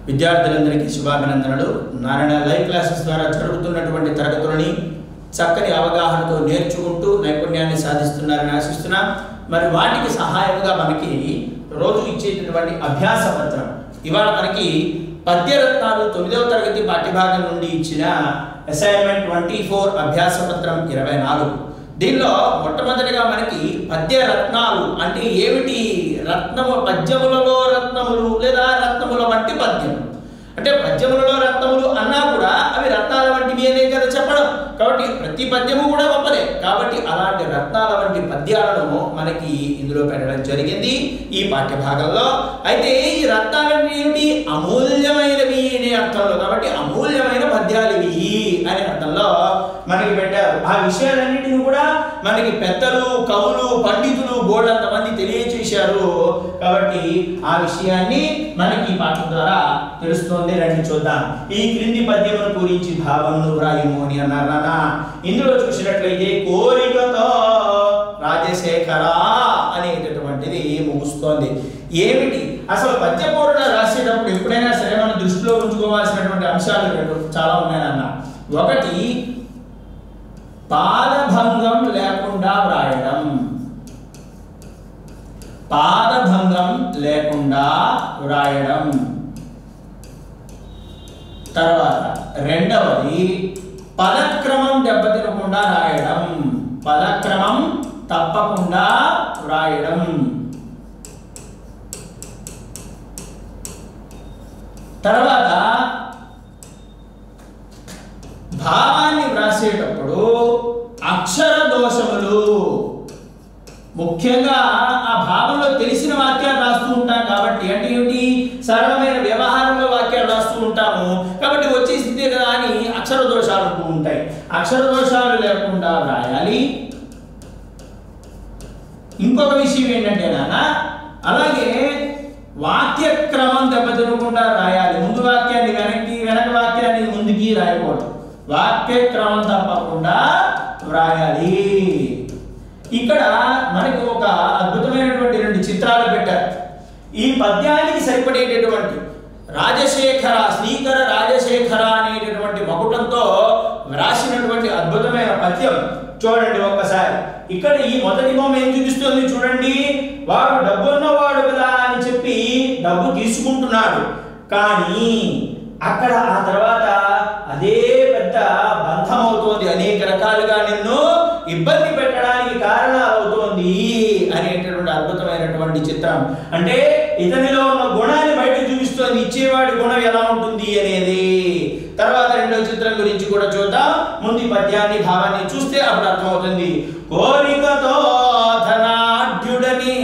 విద్యార్థులందరికీ శుభాభినందనలు Narayana live classes ద్వారా జరుగుతున్నటువంటి తరగతులని చక్కని అవగాహనతో నేర్చుకుంటూ నైపుణ్యాన్ని సాధిస్తున్నారని ఆశిస్తున్నా మరి వాటికి సహాయంగా మనకి రోజు ఇచ్చేటటువంటి అభ్యాస పత్రం ఇవాళ మనకి పద్యరత్నాలు తొమ్మిదవ తరగతి పాఠ్యభాగం నుండి ఇచ్చిన అసైన్మెంట్ ట్వంటీ ఫోర్ అభ్యాస పత్రం ఇరవై నాలుగు దీనిలో మొట్టమొదటిగా మనకి పద్య రత్నాలు అంటే ఏమిటి రత్నము పద్యములలో రత్నములు లేదా రత్నముల వంటి పద్యం అంటే పద్యములలో రత్నములు అన్నా కూడా అవి రత్నాల వంటివి అనే కదా చెప్పడం కాబట్టి ప్రతి పద్యము కూడా గొప్పదే కాబట్టి అలాంటి రత్నాల వంటి పద్యాలను మనకి ఇందులో పెట్టడం జరిగింది ఈ పాఠ్య భాగంలో అయితే ఈ రత్నాలంటే ఏమిటి అమూల్యమైనవి అనే అర్థంలో కాబట్టి అమూల్యమైన పద్యాలు ఇవి అనే అర్థంలో మనకి పెట్టారు ఆ విషయాలన్నింటినీ కూడా మనకి పెద్దలు కవులు పండితులు బోర్డంత మంది తెలియచేశారు కాబట్టి ఆ విషయాన్ని మనకి ఈ పాఠం ద్వారా తెలుస్తోంది రండి చూద్దాం ఈ క్రింది పద్యమును గురించి భావమును వ్రాయము అని అన్నారు నాన్న ఇందులో చూసినట్లయితే కోరికతో రాజశేఖర అనేటటువంటిది ముగుస్తోంది ఏమిటి అసలు పద్యపూరణ రాసేటప్పుడు ఎప్పుడైనా సరే మనం దృష్టిలో ఉంచుకోవాల్సినటువంటి అంశాలు రెండు చాలా ఉన్నాయన్న ఒకటి పాదభంగం లేకుండా వ్రాయడం పాదభంగం లేకుండా వ్రాయడం తర్వాత రెండవది పదక్రమం దెబ్బతినకుండా రాయడం పదక్రమం తప్పకుండా వ్రాయడం తర్వాత భావాన్ని వ్రాసేటప్పుడు అక్షర దోషములు ముఖ్యంగా ఆ భావంలో తెలిసిన వాక్యాలు రాస్తూ ఉంటాం కాబట్టి అంటే ఏమిటి సరళమైన వ్యవహారంలో వాక్యాలు రాస్తూ ఉంటాము కాబట్టి వచ్చేసిందే కదా అని అక్షర దోషాలు ఉంటూ ఉంటాయి అక్షర దోషాలు లేకుండా వ్రాయాలి ఇంకొక విషయం ఏంటంటే నాన్న అలాగే వాక్య క్రమం దెబ్బతినకుండా రాయాలి ముందు వాక్యాన్ని వెనక్కి వెనక వాక్యాన్ని ముందుకి రాయకూడదు వాక్య క్రమం తప్పకుండా వ్రాయాలి ఇక్కడ మనకి ఒక అద్భుతమైనటువంటి రెండు చిత్రాలు పెట్టారు ఈ పద్యానికి సరిపడేటటువంటి రాజశేఖర శ్రీకర రాజశేఖర అనేటటువంటి మకుటంతో వ్రాసినటువంటి అద్భుతమైన పద్యం చూడండి ఒక్కసారి ఇక్కడ ఈ మొదటి బొమ్మ ఏం చూపిస్తుంది చూడండి వాడు డబ్బు ఉన్నవాడు కదా అని చెప్పి డబ్బు తీసుకుంటున్నాడు కానీ అక్కడ ఆ తర్వాత అదే పెద్ద బంధం అవుతోంది అనేక రకాలుగా నిన్ను ఇబ్బంది పెట్టడానికి కారణాలు అవుతోంది అనేటటువంటి అద్భుతమైనటువంటి చిత్రం అంటే ఇతనిలో ఉన్న గుణాన్ని బయట చూపిస్తోంది ఇచ్చేవాడి గుణం ఎలా ఉంటుంది అనేది తర్వాత రెండో చిత్రం గురించి కూడా చూద్దాం ముందు ఈ పద్యాన్ని భావాన్ని చూస్తే అప్పుడు అర్థమవుతుంది కోరికతో ధనాఢ్యుడని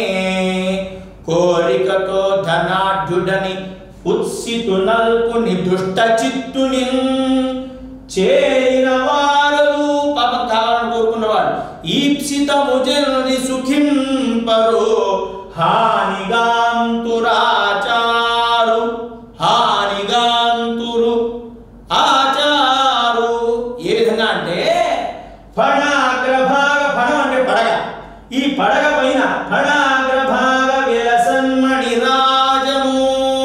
కోరికతో ధనాఢ్యుడని ఉత్సితు నల్పుని దుష్ట చిత్తుని చేరిన వారలు పాపం కావాలని కోరుకున్నవాడు ఈప్సితము జనుని సుఖింపరు హానిగాంతురాచారు హానిగాంతురు ఆచారు ఏ విధంగా అంటే ఫణాగ్రభాగ ఫణం అంటే పడగ ఈ పడగ పైన ఫణాగ్రభాగ విలసన్మణి రాజము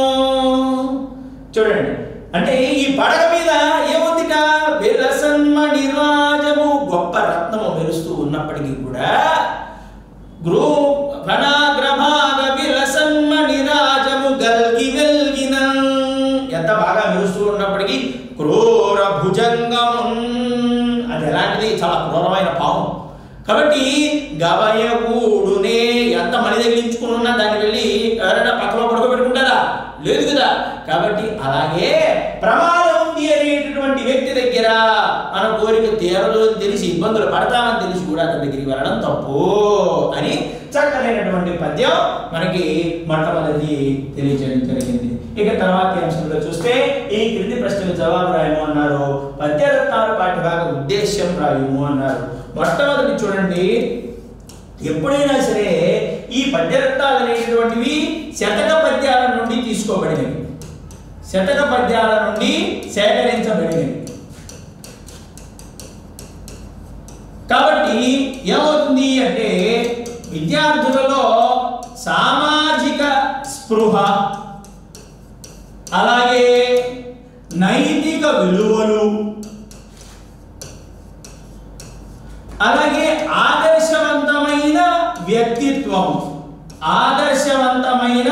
చూడండి అంటే ఈ పడగ మీద ఏముందిట విలసన్మణి రాజము గొప్ప రత్నము మెరుస్తూ ఉన్నప్పటికీ కూడా గృహ ఫణాగ్రభాగ విలసన్మణి రాజము గల్గి వెల్గిన ఎంత బాగా మెరుస్తూ ఉన్నప్పటికీ క్రూర భుజంగం అది ఎలాంటిది చాలా క్రూరమైన పాము కాబట్టి గవయకూడునే ఎంత మణి తగిలించుకుని ఉన్నా దాన్ని వెళ్ళి ఎవరైనా పక్కలో పడుకోబెట్టుకుంటారా లేదు కదా కాబట్టి అలాగే ప్రమాదం ఉంది అనేటటువంటి వ్యక్తి దగ్గర మన కోరిక తీరదు అని తెలిసి ఇబ్బందులు పడతామని తెలిసి కూడా అతని దగ్గరికి వెళ్ళడం తప్పు అని చక్కనైనటువంటి పద్యం మనకి మొట్టమొదటి తెలియజేయడం జరిగింది ఇక తర్వాత అంశంలో చూస్తే ఈ క్రింది ప్రశ్నకు జవాబు రాయము అన్నారు పద్యరత్నాలు పాఠ్యభాగ ఉద్దేశ్యం రాయము అన్నారు మొట్టమొదటి చూడండి ఎప్పుడైనా సరే ఈ పద్యరత్నాలు అనేటటువంటివి శతక పద్యాల నుండి తీసుకోబడినవి శతక పద్యాల నుండి సేకరించబడినవి కాబట్టి ఏమవుతుంది అంటే విద్యార్థులలో సామాజిక స్పృహ అలాగే నైతిక విలువలు అలాగే ఆదర్శవంతమైన వ్యక్తిత్వం ఆదర్శవంతమైన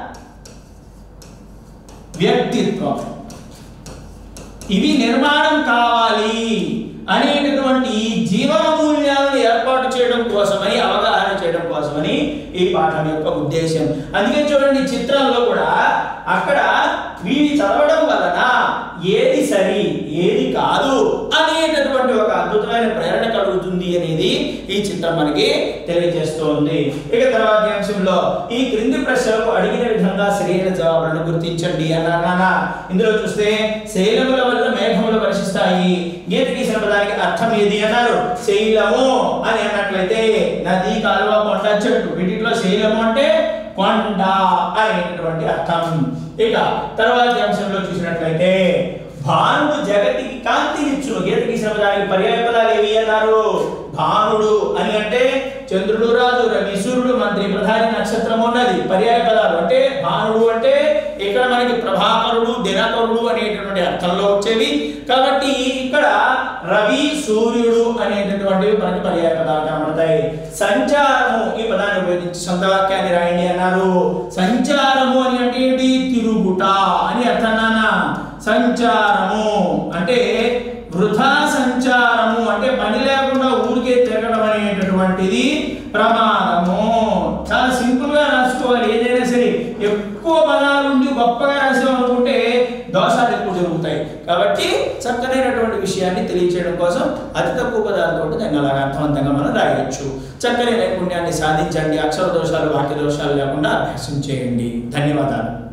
వ్యక్తిత్వం ఇవి నిర్మాణం కావాలి అనేటటువంటి ఈ జీవన మూల్యాలను ఏర్పాటు చేయడం కోసమని అవగాహన చేయడం కోసమని ఈ పాఠం యొక్క ఉద్దేశం అందుకే చూడండి ఈ చిత్రంలో కూడా అక్కడ వీటి చదవడం వలన ఏది సరి ఏది కాదు అనేటటువంటి ఒక అద్భుతమైన ప్రేరణ కలుగుతుంది అనేది ఈ చిత్రం మనకి తెలియజేస్తోంది ఇక తర్వాత అంశంలో ఈ క్రింది ప్రశ్నలకు అడిగిన విధంగా సరైన జవాబులను గుర్తించండి అన్నానా ఇందులో చూస్తే శైలముల వల్ల మేఘములు వర్షిస్తాయి గీత గీసిన పదానికి అర్థం ఏది అన్నారు శైలము అని అన్నట్లయితే నది కాలువ కొండ చెట్టు వీటిలో శైలము అంటే కొండ అనేటటువంటి అర్థం ఇక తర్వాతి అంశంలో చూసినట్లయితే భానుడు జగతికి కాంతినిచ్చును గీత గీసిన పదానికి పర్యాయ పదాలు ఏవి అన్నారు భానుడు అని అంటే చంద్రుడు రాజు రవి సూర్యుడు మంత్రి ప్రధాని నక్షత్రం ఉన్నది పర్యాయ పదాలు అంటే భానుడు అంటే ఇక్కడ మనకి ప్రభాకరుడు దినకరుడు అనేటటువంటి అర్థంలో వచ్చేవి కాబట్టి ఇక్కడ రవి సూర్యుడు అనేటటువంటివి మనకి పర్యాయ పదాలు కనబడతాయి సంచారము ఈ పదాన్ని ఉపయోగించి సొంత వాక్యాన్ని రాయండి అన్నారు సంచారము అని అంటే ఏంటి తిరుగుట అని అర్థం నాన్న సంచారము అంటే వృధా సంచారము అంటే పని లేకుండా ఊరికే తిరగడం అనేటటువంటిది ప్రమాదము చాలా సింపుల్ గా రాసుకోవాలి ఏదైనా సరే ఎక్కువ పదాలు ఉండి గొప్పగా రాసాం అనుకుంటే దోషాలు ఎక్కువ జరుగుతాయి కాబట్టి చక్కనైనటువంటి విషయాన్ని తెలియచేయడం కోసం అతి తక్కువ పదాలతో దాన్ని అలాగ అర్థవంతంగా మనం రాయొచ్చు చక్కని నైపుణ్యాన్ని సాధించండి అక్షర దోషాలు వాక్య దోషాలు లేకుండా అభ్యాసం చేయండి ధన్యవాదాలు